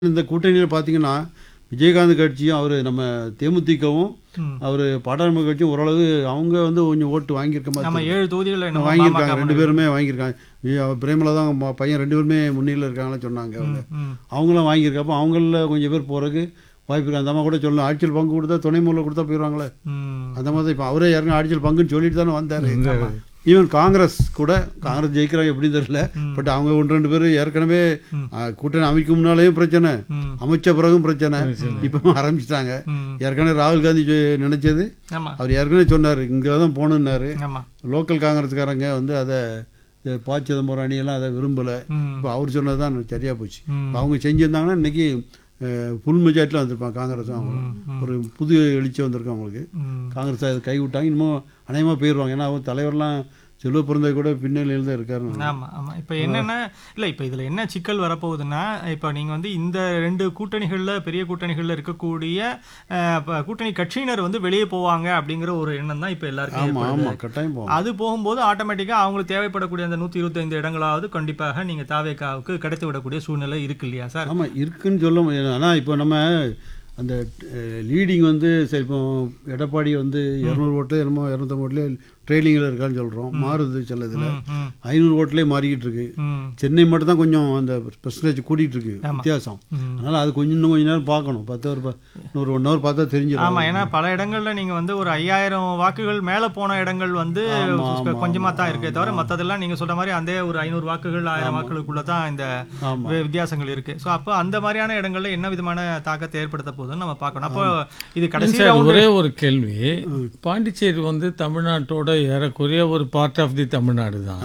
இந்த கூட்டணியில் பார்த்தீங்கன்னா விஜயகாந்த் கட்சியும் அவர் நம்ம தேமுதிகவும் ம். அவர் பாட்டாளி கட்சியும் ஓரளவு அவங்க வந்து கொஞ்சம் ஓட்டு வாங்கியிருக்க மாதிரி நம்ம ஏழு தொகுதிகளில் தெரியுது. நம்ம வாங்கியிருக்காங்க பாமக ரெண்டு பேருமே வாங்கியிருக்காங்க வி- அவர் பிரேமலா தான் ம- பையன் ரெண்டு பேருமே முன்னிலையில் இருக்காங்கன்னு சொன்னாங்க அவங்க ம், அவங்களும் வாங்கியிருக்கப்போ அவங்கள கொஞ்சம் பேர் போகிறதுக்கு வாய்ப்பு இருக்கு அந்த அம்மா கூட சொல்லலாம் ஆட்சியில் பங்கு கொடுத்தா துணை மூலம் கொடுத்தா போயிடுவாங்களே ம். அந்த மாதிரி இப்போ அவரே யாருக்கும் ஆட்சியில் பங்குன்னு சொல்லிட்டு தானே வந்தார் ஈவன் காங்கிரஸ் கூட காங்கிரஸ் ஜெயிக்கிறாங்க எப்படி தெரியல பட் அவங்க ஒன்று ரெண்டு பேர் ஏற்கனவே ஆ, கூட்டணி அமைக்கும் முன்னாலேயும் பிரச்சனை ம். அமைச்ச பிறகும் பிரச்சனை இப்போ ஆரம்பிச்சிட்டாங்க ம். ஏற்கனவே ராகுல் காந்தி சொ- நினைச்சது ஆமா அவர் ஏற்கனவே சொன்னார் இங்கே தான் போகணுன்னாரு ஆமா லோக்கல் காங்கிரஸ்காரங்க வந்து அதை இந்த ப சிதம்பரம் அணியெல்லாம் அதை விரும்பலை ம். இப்போ அவர் சொன்னது தான் சரியாக போச்சு ம். இப்ப அவங்க செஞ்சிருந்தாங்கன்னா இன்னைக்கு அஹ், ஃபுல் மெஜாரிட்டியில் வந்திருப்பாங்க காங்கிரஸும் அவங்க ஒரு புது எழுச்சி வந்திருக்கு அவங்களுக்கு ம். காங்கிரஸ் அதை கை விட்டாங்க இன்னமும் அநேகமாக போயிடுவாங்க ஏன்னா அவங்க தலைவர்லாம் செல்வ பிறந்த கூட பின்னணியில் தான் இருக்காரு ஆமா ஆமா இப்போ என்னன்னா இல்ல இப்போ இதுல என்ன சிக்கல் வரப்போகுதுன்னா இப்போ நீங்க வந்து இந்த ரெண்டு கூட்டணிகள்ல பெரிய கூட்டணிகள்ல இருக்கக்கூடிய அஹ், ப- கூட்டணி கட்சியினர் வந்து வெளியே போவாங்க அப்படிங்கிற ஒரு எண்ணம் தான் இப்போ எல்லாருக்கும் ஆமாம் ஏற்படுது. ஆமாம் கட்டாயம் போவோம் அது போகும்போது ஆட்டோமேட்டிக்காக அவங்களுக்கு தேவைப்படக்கூடிய அந்த நூற்றி இருபத்தைந்து இடங்களாவது கண்டிப்பாக நீங்கள் தாவேக்காவுக்கு கிடைத்து விடக்கூடிய சூழ்நிலை இருக்கு இல்லையா சார் ஆமாம் இருக்குன்னு சொல்ல முடியாது ஆனால் இப்போ நம்ம அந்த லீடிங் வந்து சரி இப்போ எடப்பாடி வந்து இரநூறு ஓட்டு என்னமோ இரநூத்தம்பது ஓட்டுலேயே ட்ரெயிலிங்கில் இருக்கான்னு சொல்கிறோம் மாறுது சில இதில் ம், ம், ஐநூறு ஓட்டுலேயே மாறிக்கிட்டு இருக்கு ம், சென்னை மட்டும் தான் கொஞ்சம் அந்த பெர்சன்டேஜ் கூட்டிகிட்டு இருக்கு வித்தியாசம் ம். அதனால் அது கொஞ்சம் இன்னும் கொஞ்ச நேரம் பார்க்கணும் பத்து ஒரு ப- இன்னொரு ஒன் ஹவர் பார்த்தா தெரிஞ்சிடும் ஆமா ஏன்னா பல இடங்கள்ல நீங்க வந்து ஒரு ஐயாயிரம் வாக்குகள் மேல போன இடங்கள் வந்து ஆமா, ஆமா, கொஞ்சமா தான் இருக்கே தவிர மத்ததெல்லாம் நீங்க சொல்ற மாதிரி அந்த ஒரு ஐநூறு வாக்குகள் ஆயிரம் வாக்குகளுக்குள்ள தான் இந்த ஆமாம் வி- வித்தியாசங்கள் இருக்கு சோ அப்போ அந்த மாதிரியான இடங்கள்ல என்ன விதமான தாக்கத்தை ஏற்படுத்த போகுதுன்னு நம்ம பார்க்கணும் அப்போ இது கடைசி சார் round- ஒரே ஒரு கேள்வி பாண்டிச்சேரி வந்து தமிழ்நாட்டோட ஏறக்குறைய ஒரு பார்ட் ஆஃப் தி தமிழ்நாடு தான்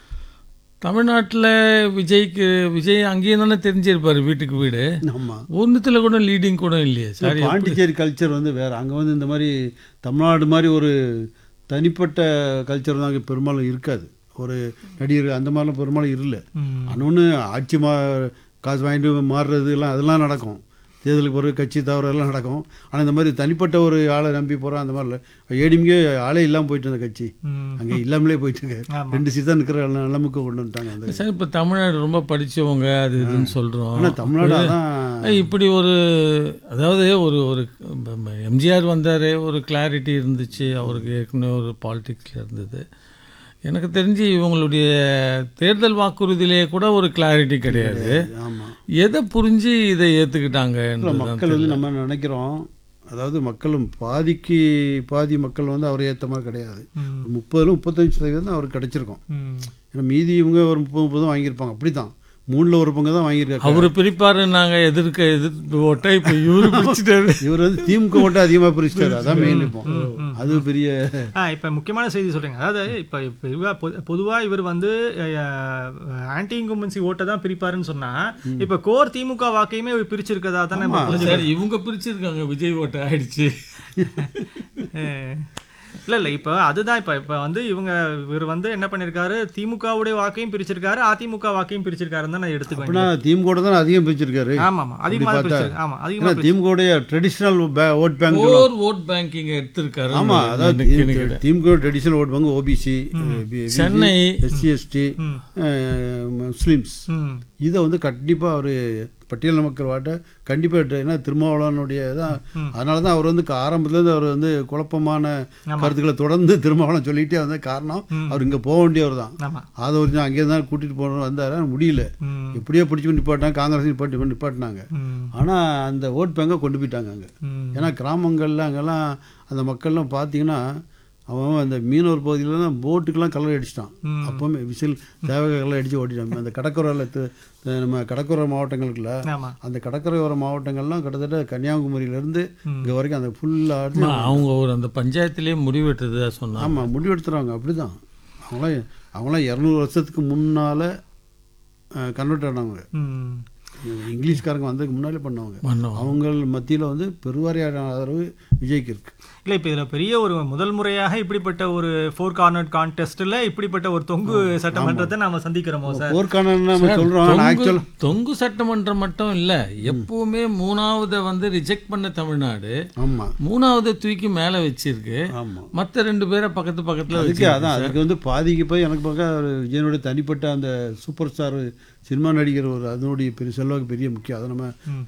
தமிழ்நாட்டில் விஜய்க்கு விஜய் அங்கேயும் தானே தெரிஞ்சிருப்பாரு வீட்டுக்கு வீடு ஆமாம் ஒன்றுத்துல கூட லீடிங் கூட இல்லையே சார் பாண்டிச்சேரி கல்ச்சர் வந்து வேறு அங்கே வந்து இந்த மாதிரி தமிழ்நாடு மாதிரி ஒரு தனிப்பட்ட கல்ச்சர் தான் அங்கே பெரும்பாலும் இருக்காது ஒரு நடிகர் அந்த மாதிரிலாம் பெரும்பாலும் இல்லை ம், இன்னொன்று ஆட்சி மா காசு வாங்கிட்டு மாறுறது எல்லாம் அதெல்லாம் நடக்கும் தேர்தலுக்கு பிறகு கட்சி தவறு எல்லாம் நடக்கும் ஆனால் இந்த மாதிரி தனிப்பட்ட ஒரு ஆளை நம்பி போகிறோம் அந்த மாதிரி இல்லை ஏடிஎம்கே ஆளே இல்லாமல் போயிட்டு இருந்த கட்சி ம், அங்கே இல்லாமலே போயிட்டு இருக்கு ஆமா. ரெண்டு சீட் தான் நிற்கிற நிலைமைக்கு கொண்டு வந்துட்டாங்க அந்த சார் இப்போ தமிழ்நாடு ரொம்ப படிச்சவங்க அது இதுன்னு சொல்கிறோம் ஆனால் தமிழ்நாடு அதான் இப்படி ஒரு அதாவது ஒரு ஒரு எம்ஜிஆர் வந்தார் ஒரு கிளாரிட்டி இருந்துச்சு அவருக்கு ஏற்கனவே ஒரு பாலிடிக்ஸில் இருந்தது எனக்கு தெரிஞ்சு இவங்களுடைய தேர்தல் வாக்குறுதியிலே கூட ஒரு கிளாரிட்டி கிடையாது ஆமாம் எதை புரிஞ்சு இதை இல்லை ஏற்றுக்கிட்டாங்க மக்கள் வந்து நம்ம நினைக்கிறோம் அதாவது மக்களும் பாதிக்கு பாதி மக்கள் வந்து அவரை ஏற்ற மாதிரி கிடையாது ம், முப்பதுல முப்பத்தஞ்சு சதவீதம் தான் அவருக்கு கிடைச்சிருக்கும் ம். ஏன்னா மீதி இவங்க ஒரு முப்பது முப்பது தான் வாங்கியிருப்பாங்க அப்படி தான் மூணில் ஒரு பங்கு தான் வாங்கியிருக்காங்க அவரு பிரிப்பாரு நாங்க எதிர்க்க எதிர்ப்பு ஓட்டை இப்ப இவரு பிரிச்சுட்டாரு இவர் வந்து திமுக ஓட்டு அதிகமாக பிரிச்சிட்டாரு அதான் மெயின் இப்போ அது பெரிய ஆ இப்போ முக்கியமான செய்தி சொல்றீங்க அதாவது இப்போ இப்போ பொதுவாக இவர் வந்து ஆன்டி இன்கும்பன்சி ஓட்டை தான் பிரிப்பாருன்னு சொன்னா இப்போ கோர் திமுக வாக்கையுமே இவர் பிரிச்சிருக்கதா தானே நம்ம புரிஞ்சுக்கணும். சார் இவங்க பிரிச்சிருக்காங்க விஜய் ஓட்டை ஆயிடுச்சு அஹ், இல்ல இல்ல இப்போ அதுதான் இப்போ இப்போ வந்து இவங்க இவர் வந்து என்ன பண்ணிருக்காரு திமுகவுடைய வாக்கையும் பிரிச்சிருக்காரு அதிமுக வாக்கையும் பிரிச்சிருக்காருன்னு தான் நான் எடுத்துக்க அப்படின்னா திமுக தான் அதிகம் பிரிச்சிருக்காரு ஆமா ஆமா அதிகமாக பிரிச்சிருக்கு ஆமா அதிகமா ஏன்னா திமுகவுடைய traditional vote bank or vote banking எடுத்திருக்காரு ஆமா அதாவது தி- DMK traditional vote bank OBC Chennai. SC ST Muslims ம் இதை வந்து கண்டிப்பாக அவர் பட்டியல் மக்கள் வாட்ட கண்டிப்பாக ஏன்னா திருமாவளவனுடைய தான் அதனால தான் அவர் வந்து ஆரம்பத்துலேருந்து அவர் வந்து குழப்பமான கருத்துக்களை தொடர்ந்து திருமாவளவன் சொல்லிகிட்டே வந்த காரணம் அவர் இங்கே போக வேண்டியவர் தான் ஆமா அதை ஒரு அங்கே தான் கூட்டிகிட்டு போகணும் வந்தார் ஆனா முடியல ம் எப்படியோ பிடிச்சி நிப்பாட்டினாங்க காங்கிரஸ் நிப்பாட்டி நிப்பாட்டினாங்க ம் ஆனால் அந்த ஓட் பேங்கை கொண்டு போயிட்டாங்க அங்கே ம் ஏன்னா கிராமங்களில் அங்கெல்லாம் அந்த மக்கள்லாம் பார்த்தீங்கன்னா அவன் அந்த மீனவர் பகுதியில் தான் போட்டுக்கெல்லாம் கலர் அடிச்சிட்டான் ம். அப்போவுமே விசில் தேவக கலர் அடித்து ஓட்டிட்டான் அந்த கடற்கரையில் நம்ம கடற்கரை மாவட்டங்களுக்குள்ள ஆமா அந்த கடற்கரையோர மாவட்டங்கள்லாம் கிட்டத்தட்ட கன்னியாகுமரியிலேருந்து இங்கே வரைக்கும் அந்த ஃபுல்லாக அவங்க ஒரு அந்த பஞ்சாயத்திலேயே முடிவெட்டதா சொன்னாங்க ஆமாம் முடிவெடுத்துறாங்க அப்படி தான் அவங்களாம் அவங்களாம் இரநூறு வருஷத்துக்கு முன்னால் கன்வெர்ட் ஆனவங்க ம் இங்கிலீஷ்காரங்க வந்ததுக்கு முன்னாலே பண்ணவங்க பண்ணோம் அவங்க மத்தியில் வந்து பெருவாரியான ஆதரவு விஜய்க்கு இருக்கு இல்ல இப்போ இதுல பெரிய ஒரு முதல் முறையாக இப்படிப்பட்ட ஒரு ஃபோர் கார்னர் கான்டெஸ்ட்ல இப்படிப்பட்ட ஒரு தொங்கு சட்டமன்றத்தை நாம சந்திக்கிறோமோ சார் போர்க்கான நம்ம சொல்கிறோம் தொங்கு- ஆக்சுவல் தொங்கு சட்டமன்றம் மட்டும் இல்ல எப்பவுமே மூணாவதை வந்து ரிஜெக்ட் பண்ண தமிழ்நாடு ஆமாம் மூணாவதை தூக்கி மேல வச்சிருக்கு ஆமாம் மத்த ரெண்டு பேரை பக்கத்து பக்கத்துல அதுக்கு வச்சு அதான் அதுக்கு வந்து பாதிக்கு போய் எனக்கு பார்க்க ஒரு விஜயனுடைய தனிப்பட்ட அந்த சூப்பர் ஸ்டார் சினிமா நடிகர் ஒரு அதனுடைய பெரிய செல்வாக்கு பெரிய முக்கியம் அதை நம்ம